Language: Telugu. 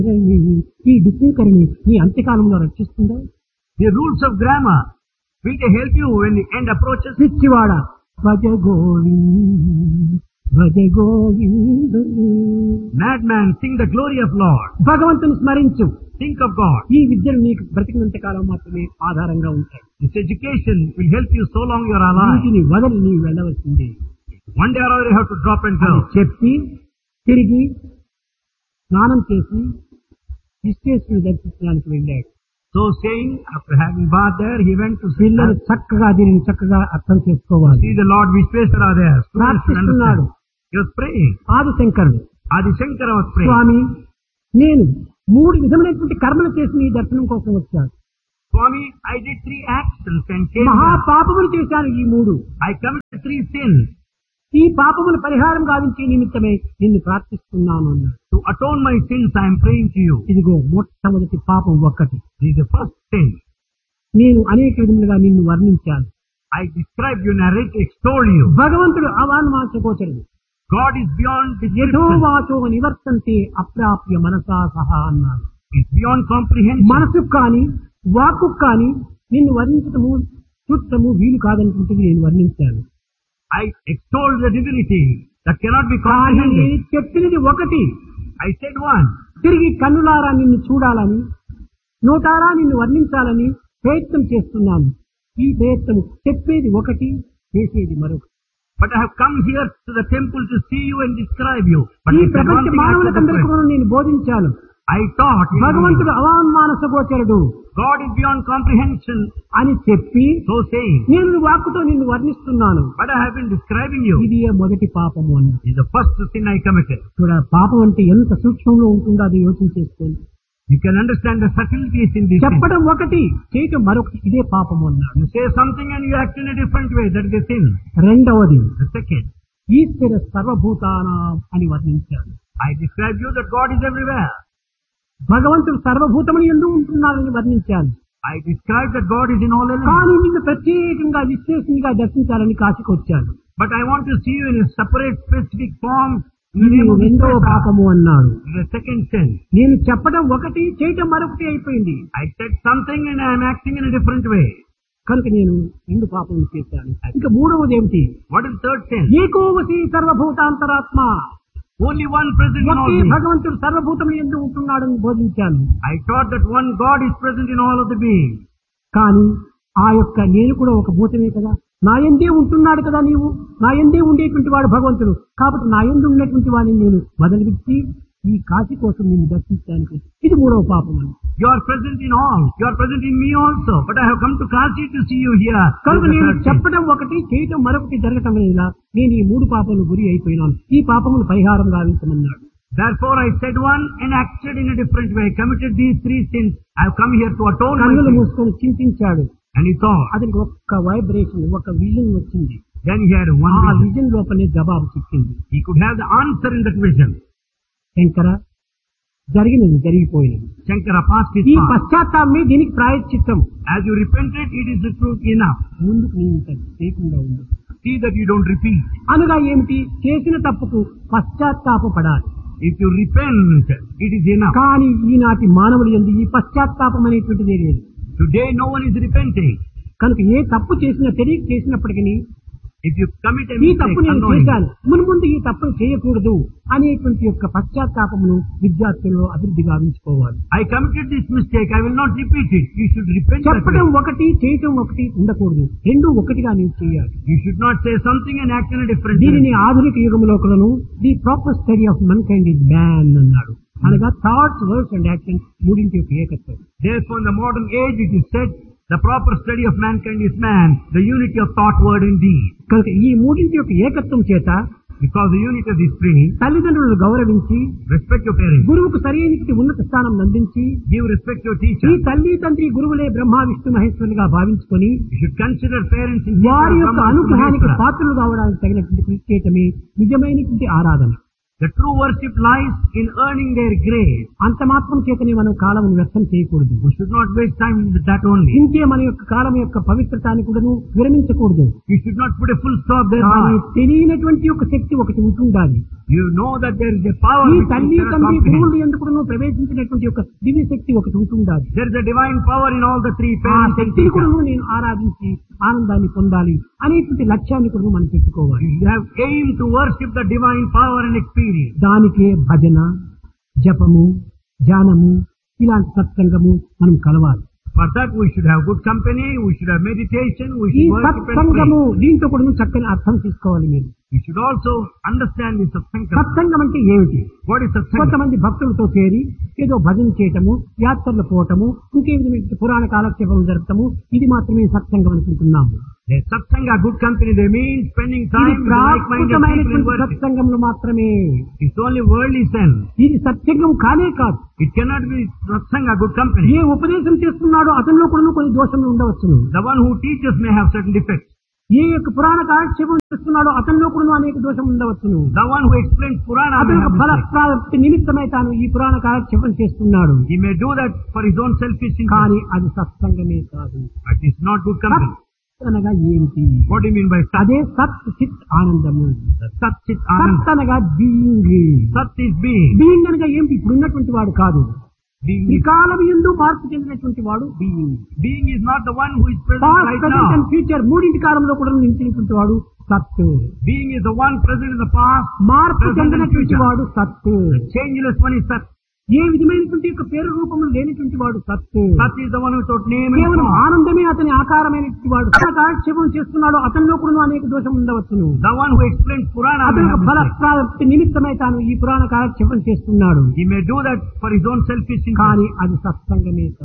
ఈ డిస్కరణి నీ అంత్యకాలంలో రక్షిస్తుందా The rules of grammar, will they help you when the end approaches? పిచ్చివాడ భజ గోవింద భజ Govinda Madman, sing the glory of Lord. భగవంతుని స్మరించు Think of God. ఈ విద్యలు నీకు బ్రతికినంత కాలం మాత్రమే ఆధారంగా ఉంటాయి This education will help you so long you are alive. వీటిని వదిలి నీవు వెళ్ళవలసిందే One day or other you have to drop and అని go. చెప్పి తిరిగి స్నానం చేసి విశ్వేశ్వరుని దర్శించడానికి వెళ్ళాడు So saying, after having bath there, he went to see, పిల్లలు చక్కగా దీనిని చక్కగా అర్థం చేసుకోవాలి see the Lord Vishweswara there. Students should ప్రార్థిస్తున్నాడు understand. He was praying. ఆది శంకరుడు Adi Shankara was praying. స్వామి నేను మూడు విధములైనటువంటి కర్మలు చేసి నీ దర్శనం కోసం వచ్చాను Swami, I did three actions and came మహా here. పాపములు చేశాను ఈ మూడు I committed three sins. ఈ పాపముల పరిహారం గావించే నిమిత్తమే నిన్ను ప్రార్థిస్తున్నాను అన్నాడు To atone my sins, I am praying to you. ఇదిగో మొట్టమొదటి పాపం ఒక్కటి This is the first sin. నేను అనేక విధములుగా నిన్ను వర్ణించాను I describe you, narrate, extol you. భగవంతుడు అవాన్వాంచగోచరుడు God is beyond description. యథోవాచో నివర్తంతే అప్రాప్య మనసా సహా అన్నాడు It's beyond comprehension. మనసుకు కానీ వాక్కు కానీ నిన్ను వర్ణించటము చూడటము వీలు కాదనుకుంటుంది నేను వర్ణించాను I extol the divinity that cannot be కానీ comprehended. చెప్పినది ఒకటి I said one. తిరిగి కన్నులారా నిన్ను చూడాలని నోటారా నిన్ను వర్ణించాలని ప్రయత్నం చేస్తున్నాను ఈ ప్రయత్నం చెప్పేది ఒకటి చేసేది మరొకటి But I have come here to the temple to see you and describe you. But ఈ I said one ప్రపంచ thing after the మానవులకందరికీ different. కూడా నేను బోధించాను I taught you. భగవంతుడు అవాన్మానస గోచరుడు God is beyond comprehension. అని చెప్పి So saying. నేను వాక్కుతో నిన్ను వర్ణిస్తున్నాను But I have been describing you. ఇది మొదటి పాపము అన్న This is the first sin I committed. చూడ పాపం అంటే ఎంత సూక్ష్మంలో ఉంటుందో అది యోచన చేసుకోండి You can understand the subtleties in this sin. చెప్పడం ఒకటి చేయటం మరొకటి ఇదే పాపము అన్నాడు You say something and you act in a different way. That is a sin. రెండవది The second. ఈశ్వర సర్వభూతానాం అని వర్ణించాడు I describe you that God is everywhere. భగవంతుడు సర్వభూతములు ఎందు ఉంటున్నాడని వర్ణించాను I describe that God is in all elements. కానీ నిన్ను ప్రత్యేకంగా విశ్లేషణగా దర్శించాలని కాశీకి వచ్చాను But I want to see you in a separate, specific form. In the ఇది name of రెండవ Vishweswara. పాపము అన్నాడు This is the second sin. నేను చెప్పడం ఒకటి చేయటం మరొకటి అయిపోయింది I said something and I am acting in a different way. కనుక నేను రెండు పాపములు చేశాను ఇంకా మూడవది ఏమిటి What is third sin? ఏకోవసి సర్వభూతాంతరాత్మ Only one present in all okay beings. భగవంతుడు సర్వభూతములు ఎందు ఉంటున్నాడని బోధించాను I taught that one God is present in all of the beings. కానీ ఆ యొక్క నేను కూడా ఒక భూతమే కదా నా ఎందే ఉంటున్నాడు కదా నీవు నా ఎందే ఉండేటువంటి వాడు భగవంతుడు కాబట్టి నా ఎందు ఉన్నటువంటి వాడిని నేను వదిలిపెట్టి ఈ కాశీ కోసం నేను దర్శించడానికి ఇది మూడవ పాపం అని You are present in all. You are present in me also. But I have come to Kashi to see you here. కనుక This is the నేను third sin. చెప్పడం ఒకటి చేయటం మరొకటి జరగటం లేదా నేను ఈ మూడు పాపములు గురి అయిపోయినాను ఈ పాపములు పరిహారం గావించమన్నాడు Therefore I said one and acted in a different way. Committed these three sins. I have come here to atone my కన్నులు sins. మూసుకొని చింతించాడు And he thought. అతనికి ఒక్క వైబ్రేషన్ ఒక విజన్ వచ్చింది Then he had one ఆ vision. విజన్ లోపలే జవాబు చెప్పింది He could have the answer in that vision. Shankara జరిగినది జరిగిపోయినది Shankara passed his ఈ path. పశ్చాత్తాపమే దీనికి ప్రాయశ్చిత్తం As you repented, it is the truth enough. ముందుకు నీవు ఇంకా చేయకుండా ఉంది See that you don't repeat. అనగా ఏమిటి చేసిన తప్పుకు పశ్చాత్తాపపడాలి If you repent, it is enough. కానీ ఈనాటి మానవులు ఎందు ఈ పశ్చాత్తాపం అనేటువంటిదే లేదు Today no one is repenting. కనుక ఏ తప్పు చేసినా తెలియక చేసినప్పటికీ If you commit a ఈ mistake తప్పు నేను unknowingly, చేశాను మున్ముందు ఈ తప్పును చేయకూడదు అనేటువంటి యొక్క పశ్చాత్తాపమును విద్యార్థుల్లో అభివృద్ధి గావించుకోవాలి I committed this mistake, I will not repeat it. You should repent that చెప్పడం way. ఒకటి చేయటం ఒకటి ఉండకూడదు రెండు ఒకటిగా నీవు చేయాలి You should not say something and act in a different దీనిని way. ఆధునిక యుగంలో కూడాను the proper study of mankind is man అన్నాడు అనగా థాట్స్ వర్డ్స్ అండ్ యాక్షన్ మూడింటి యొక్క ఏకత్వం Therefore, in the modern age, it is said, the proper study of mankind is man, the unity of thought, word, and deed. కనుక ఈ మూడింటి యొక్క ఏకత్వం చేత Because the unity of these three, తల్లిదండ్రులను గౌరవించి respect your parents, గురువుకు సరైన ఉన్నత స్థానం అందించి give respect to your ఈ teacher. తల్లి తండ్రి గురువులే బ్రహ్మ Vishnu మహేశ్వరులుగా భావించుకొని You should consider parents in వారి యొక్క Brahma, Vishnu, అనుగ్రహానికి Maheshwara. పాత్రలు కావడానికి తగినటువంటి కృషి చేయటమే నిజమైనటువంటి ఆరాధన The true worship lies in earning their grace. అంత మాత్రం చేతనే మనం కాలం వ్యర్థం చేయకూడదు We should not waste time with that only. ఇంకే మన యొక్క కాలం యొక్క పవిత్రతాన్ని కూడాను విరమించకూడదు You should not put a full stop కానీ there. తెలియనటువంటి ఒక శక్తి ఒకటి ఉంటుండాలి You know that there is a power ఈ which you తల్లి cannot తండ్రి comprehend. గురువులు ఎందుకు ప్రవేశించినటువంటి ఒక దివ్య శక్తి ఒకటి ఉంటుండాలి There is a divine power in all the three ఆ parents and శక్తిని కూడా teachers. నేను ఆరాధించి ఆనందాన్ని పొందాలి అనేటువంటి లక్ష్యాన్ని కూడా మనం పెట్టుకోవాలి You have aim to worship the divine power and experience. దానికే భజన జపము ధ్యానము ఇలాంటి సత్సంగము మనం కలవాలి For that we should have good company, we should have meditation, we ఈ should worship and సత్సంగము pray. దీంతో కూడా చక్కని అర్థం తీసుకోవాలి మీరు We should also understand this satsanga. సత్సంగం అంటే ఏమిటి What is satsanga? కొంతమంది భక్తులతో చేరి ఏదో భజన చేయటము యాత్రలు పోవటము ఇంకే విధమైన పురాణ కాలక్షేపం జరపటము ఇది మాత్రమే సత్సంగం అనుకుంటున్నాము The satsanga, good company, they mean spending ఇది time with like-minded people in ప్రాకృతమైనటువంటి worship. సత్సంగంలో మాత్రమే It's only worldly sense. ఇది సత్సంగం కానే కాదు It cannot be satsanga, good company. ఏ ఉపదేశం చేస్తున్నాడో అతనిలో కూడా కొన్ని దోషములు ఉండవచ్చును The one who teaches may have certain defects. ఏ యొక్క పురాణ కాలక్షేపం చేస్తున్నాడో అతనిలో కూడా అనేక దోషం ఉండవచ్చును The one who explains Purana may అతను have ఫల mistakes. ప్రాప్తి నిమిత్తమై తాను ఈ పురాణ కాలక్షేపం చేస్తున్నాడు He may do that for his own selfish interest. కానీ అది సత్సంగమే కాదు But it's not good company. సత్ అనగా ఏమిటి What do you mean by Sat? అదే సత్ చిత్ ఆనందము Sat Chit సత్ Anand. అనగా being Sat is being. Being అనగా ఏమిటి ఇప్పుడు ఉన్నటువంటి వాడు కాదు Being ఈ is, కాలం ఎందు మార్పు చెందినటువంటి వాడు being being is not the one who is present past right present and now. Future మూడింటి కాలంలో కూడా నిలిచినటువంటి వాడు సత్ Being is the one present in the past. మార్పు Present and చెందినటువంటి future. వాడు సత్ The changeless one is Sat. ఏ విధమైనటువంటి యొక్క పేరు రూపములు లేనటువంటి వాడు సత్ Sat is the one without name and కేవలం form. ఆనందమే అతని ఆకారమైనటువంటి వాడు కాలక్షేపం చేస్తున్నాడు అతనిలో కూడా అనేక దోషం ఉండవచ్చును The one who explains Purana may అతను have ఫల mistakes. ప్రాప్తి నిమిత్తమై తాను ఈ పురాణ కాలక్షేపం చేస్తున్నాడు He may do that for his own selfish interest. కానీ అది సత్సంగమే కాదు